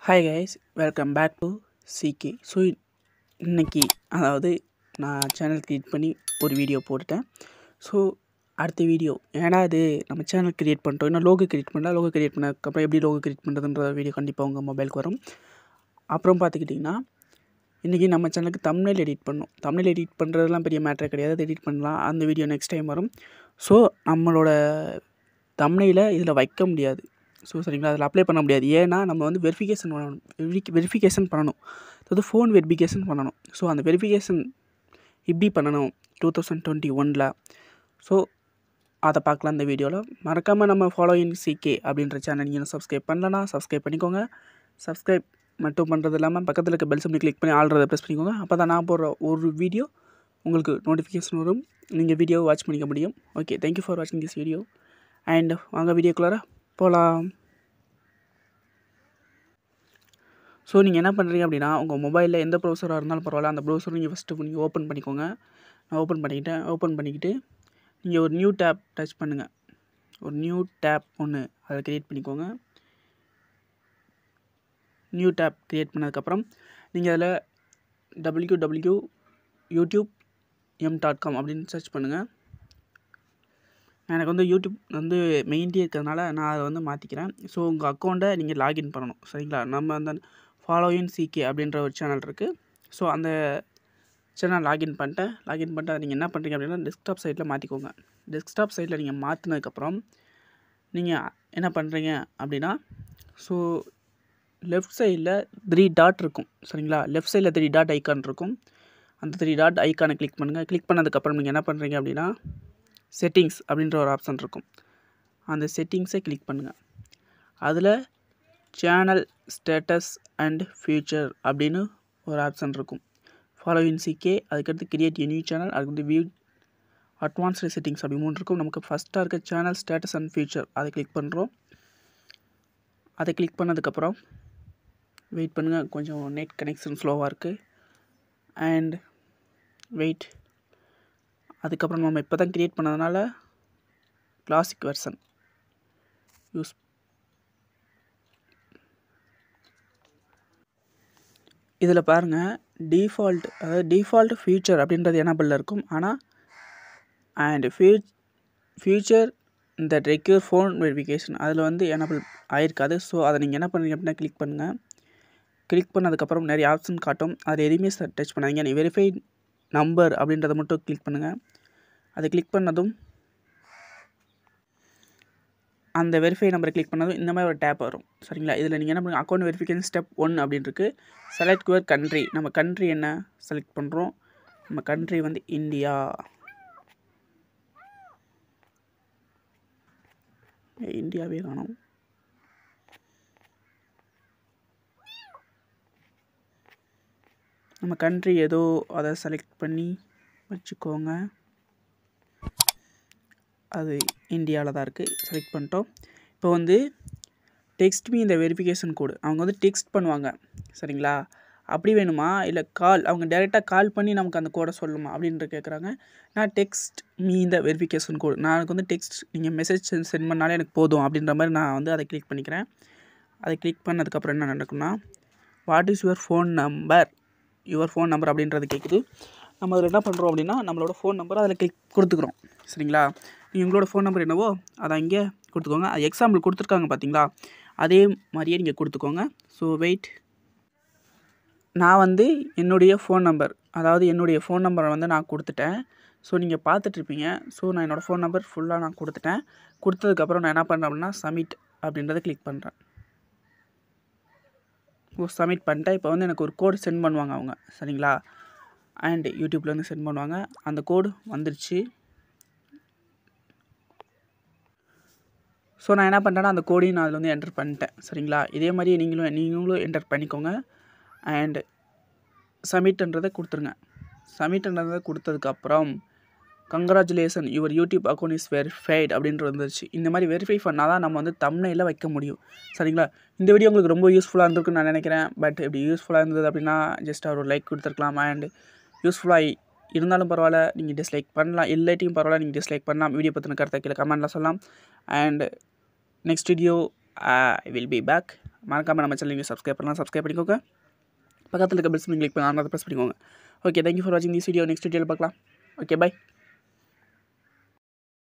hi guys welcome back to CK so இன்னைக்கு அதாவது நான் சேனல் க்ரியேட் பண்ணி ஒரு வீடியோ போட்டுட்டேன் ஸோ அடுத்த வீடியோ ஏன்னா அது நம்ம சேனல் க்ரியேட் பண்ணிட்டோம் இன்னும் லோகோ க்ரியேட் பண்ணலாம் லோகோ க்ரியேட் பண்ணதுக்கப்புறம் எப்படி லோகோ க்ரியேட் பண்ணுறதுன்ற வீடியோ கண்டிப்பாக உங்கள் மொபைலுக்கு வரும் அப்புறம் பார்த்துக்கிட்டிங்கன்னா இன்றைக்கி நம்ம சேனலுக்கு தமிழில் எடிட் பண்ணோம் தமிழ் எடிட் பண்ணுறதுலாம் பெரிய மேட்டரே கிடையாது அது எடிட் பண்ணலாம் அந்த வீடியோ நெக்ஸ்ட் டைம் வரும் ஸோ நம்மளோட தமிழில் இதில் வைக்க முடியாது ஸோ சரிங்களா அதில் அப்ளை பண்ண முடியாது ஏன்னா நம்ம வந்து வெரிஃபிகேஷன் பண்ணணும் வெரிஃபி வெரிஃபிகேஷன் பண்ணணும் அதாவது ஃபோன் வெரிஃபிகேஷன் பண்ணணும் ஸோ அந்த வெரிஃபிகேஷன் இப்படி பண்ணணும் டூ தௌசண்ட் டுவெண்ட்டி ஒனில் ஸோ அதை பார்க்கலாம் இந்த வீடியோவில் மறக்காமல் நம்ம ஃபாலோயிங் சிகே அப்படின்ற சேனல் நீங்கள் சப்ஸ்கிரைப் பண்ணலன்னா சப்ஸ்கிரைப் பண்ணிக்கோங்க சப்ஸ்கிரைப் மட்டும் பண்ணுறது இல்லாமல் பக்கத்தில் இருக்க பெல் சிம்னி கிளிக் பண்ணி ஆல்ரெடி ப்ரெஸ் பண்ணிக்கோங்க அப்போ தான் நான் போடுற ஒரு வீடியோ உங்களுக்கு நோட்டிஃபிகேஷன் வரும் நீங்கள் வீடியோ வாட்ச் பண்ணிக்க முடியும் ஓகே தேங்க்யூ ஃபார் வாட்சிங் திஸ் வீடியோ அண்ட் வாங்க வீடியோக்குள்ளார போகலாம் ஸோ நீங்கள் என்ன பண்ணுறீங்க அப்படின்னா உங்கள் மொபைலில் எந்த ப்ரௌசராக இருந்தாலும் பரவாயில்ல அந்த ப்ரௌசர் நீங்கள் ஃபஸ்ட்டு நீங்கள் ஓப்பன் பண்ணிக்கோங்க நான் ஓப்பன் பண்ணிக்கிட்டேன் ஓப்பன் பண்ணிக்கிட்டு நீங்கள் ஒரு நியூ டேப் டச் பண்ணுங்கள் ஒரு நியூ டேப் ஒன்று அதை க்ரியேட் பண்ணிக்கோங்க நியூ டேப் க்ரியேட் பண்ணதுக்கப்புறம் நீங்கள் அதில் W W YouTube M dot com அப்படின்னு சர்ச் பண்ணுங்கள் எனக்கு வந்து யூடியூப் வந்து மெயின்டே இருக்கிறதுனால நான் அதை வந்து மாற்றிக்கிறேன் ஸோ உங்கள் அக்கௌண்ட்டை நீங்கள் லாகின் பண்ணணும் சரிங்களா நம்ம அந்த ஃபாலோயின் சிகே அப்படின்ற ஒரு சேனல் இருக்குது ஸோ அந்த சேனல் லாகின் பண்ணிட்டேன் லாகின் பண்ணிட்டு அதை நீங்கள் என்ன பண்ணுறீங்க அப்படின்னா டெஸ்க்டாப் சைட்டில் மாற்றிக்கோங்க டெஸ்க்டாப் சைட்டில் நீங்கள் மாற்றினதுக்கப்புறம் நீங்கள் என்ன பண்ணுறீங்க அப்படின்னா ஸோ லெஃப்ட் சைடில் த்ரீ டாட் இருக்கும் சரிங்களா லெஃப்ட் சைடில் த்ரீ டாட் ஐக்கான் இருக்கும் அந்த த்ரீ டாட் ஐக்கானை கிளிக் பண்ணுங்கள் கிளிக் பண்ணதுக்கப்புறம் நீங்கள் என்ன பண்ணுறீங்க அப்படின்னா செட்டிங்ஸ் அப்படின்ற ஒரு ஆப்ஷன் இருக்கும் அந்த செட்டிங்ஸை கிளிக் பண்ணுங்கள் அதில் சேனல் ஸ்டேட்டஸ் அண்ட் ஃபியூச்சர் அப்படின்னு ஒரு ஆப்ஷன் இருக்கும் ஃபாலோ இன் சிகே அதுக்கடுத்து கிரியேட் எ நியூ சேனல் அதுக்கு வந்து வியூ அட்வான்ஸ்டு செட்டிங்ஸ் அப்படி மூணு இருக்கும் நமக்கு ஃபஸ்ட்டாக இருக்க சேனல் ஸ்டேட்டஸ் அண்ட் ஃபியூச்சர் அதை கிளிக் பண்ணுறோம் அதை கிளிக் பண்ணதுக்கப்புறம் வெயிட் பண்ணுங்கள் கொஞ்சம் நெட் கனெக்ஷன் ஸ்லோவாக இருக்குது அண்ட் வெயிட் அதுக்கப்புறம் நம்ம இப்போ தான் க்ரியேட் பண்ணதுனால கிளாசிக் வெர்சன் யூஸ் இதில் பாருங்கள் டிஃபால்ட் அதாவது டிஃபால்ட் ஃபியூச்சர் அப்படின்றது எனபிளில் இருக்கும் ஆனால் அண்ட் ஃபியூ ஃபியூச்சர் இந்த ரெக்யூர் ஃபோன் வெரிஃபிகேஷன் அதில் வந்து எனபிள் ஆயிருக்காது ஸோ அதை நீங்கள் என்ன பண்ணுறீங்க அப்படின்னா கிளிக் பண்ணுங்கள் கிளிக் பண்ணதுக்கப்புறம் நிறைய ஆப்ஷன் காட்டும் அதில் எதுவுமே டச் பண்ணாதீங்க நீ வெரிஃபை நம்பர் அப்படின்றத மட்டும் கிளிக் பண்ணுங்கள் அதை கிளிக் பண்ணதும் அந்த வெரிஃபை நம்பரை கிளிக் பண்ணதும் இந்த மாதிரி ஒரு டேப் வரும் சரிங்களா இதில் நீங்கள் என்ன பண்ணுங்கள் அக்கௌண்ட் வெரிஃபிகேஷன் ஸ்டெப் ஒன் அப்படின்னு இருக்குது செலக்ட் யுவர் கண்ட்ரி நம்ம கண்ட்ரி என்ன செலக்ட் பண்ணுறோம் நம்ம கண்ட்ரி வந்து இந்தியா இந்தியாவே காணும் நம்ம கண்ட்ரி ஏதோ அதை செலக்ட் பண்ணி வச்சுக்கோங்க அது இந்தியாவில் தான் இருக்குது செலக்ட் பண்ணிட்டோம் இப்போ வந்து டெக்ஸ்ட் மீ இந்த வெரிஃபிகேஷன் கோடு அவங்க வந்து டெக்ஸ்ட் பண்ணுவாங்க சரிங்களா அப்படி வேணுமா இல்லை கால் அவங்க டேரெக்டாக கால் பண்ணி நமக்கு அந்த கோடை சொல்லணுமா அப்படின்ற கேட்குறாங்க நான் டெக்ஸ்ட் மீ இந்த வெரிஃபிகேஷன் கோடு நான் எனக்கு வந்து டெக்ஸ்ட் நீங்கள் மெசேஜ் சென்ட் பண்ணாலே எனக்கு போதும் அப்படின்ற மாதிரி நான் வந்து அதை கிளிக் பண்ணிக்கிறேன் அதை கிளிக் பண்ணதுக்கப்புறம் என்ன நடக்கும்னா what is your phone number your phone number அப்படின்றது கேட்குது நம்ம அதில் என்ன பண்ணுறோம் அப்படின்னா நம்மளோட ஃபோன் நம்பர் அதில் கிளிக் கொடுத்துக்குறோம் சரிங்களா நீங்கள் உங்களோட ஃபோன் நம்பர் என்னவோ அதை அங்கே கொடுத்துக்கோங்க அது எக்ஸாம்பிள் கொடுத்துருக்காங்க பார்த்தீங்களா அதே மாதிரியே நீங்கள் கொடுத்துக்கோங்க ஸோ வெயிட் நான் வந்து என்னுடைய ஃபோன் நம்பர் அதாவது என்னுடைய ஃபோன் நம்பரை வந்து நான் கொடுத்துட்டேன் ஸோ நீங்கள் பார்த்துட்ருப்பீங்க ஸோ நான் என்னோடய ஃபோன் நம்பர் ஃபுல்லாக நான் கொடுத்துட்டேன் கொடுத்ததுக்கப்புறம் நான் என்ன பண்ணுறேன் அப்படின்னா சப்மிட் அப்படின்றத கிளிக் பண்ணுறேன் ஓ சப்மிட் பண்ணிட்டேன் இப்போ வந்து எனக்கு ஒரு கோடு சென்ட் பண்ணுவாங்க அவங்க சரிங்களா அண்ட் யூடியூப்லேருந்து சென்ட் பண்ணுவாங்க அந்த கோடு வந்துருச்சு ஸோ நான் என்ன பண்ணுறேன்னா அந்த கோடையும் நான் அதில் வந்து என்டர் பண்ணிட்டேன் சரிங்களா இதே மாதிரி நீங்களும் நீங்களும் என்டர் பண்ணிக்கோங்க அண்ட் சப்மிட்ன்றதை கொடுத்துருங்க சப்மிட்ன்றதை கொடுத்ததுக்கப்புறம் congratulation your YouTube account is verified அப்படின்ட்டு வந்துருச்சு இந்த மாதிரி வெரிஃபை பண்ணால் தான் நம்ம வந்து தமிழில் வைக்க முடியும் சரிங்களா இந்த வீடியோ உங்களுக்கு ரொம்ப யூஸ்ஃபுல்லாக இருந்திருக்குன்னு நான் நினைக்கிறேன் பட் இப்படி யூஸ்ஃபுல்லாக இருந்தது அப்படின்னா ஜஸ்ட் ஒரு லைக் கொடுத்துருக்கலாம் அண்ட் யூஸ்ஃபுல்லாக இருந்தாலும் பரவாயில்ல நீங்கள் டிஸ்லைக் பண்ணலாம் இல்லாட்டியும் பரவாயில்ல நீங்கள் டிஸ்லைக் பண்ணலாம் வீடியோ பற்றின கருத்தை கீழே கமெண்ட்டில் சொல்லலாம் and next video I will be back மறக்காமல் நம்ம சேனல் நீங்கள் சப்ஸ்கிரைப் பண்ணலாம் சப்ஸ்கிரைப் பண்ணிக்கோங்க பக்கத்தில் இருக்க பெல்ஸ் கிளிக் பண்ணி அதை ப்ரெஸ் பண்ணிக்கோங்க ஓகே தேங்க்யூ ஃபார் வாட்சிங் திஸ் வீடியோ நெக்ஸ்ட் வீடியோவில் பார்க்கலாம் ஓகே பை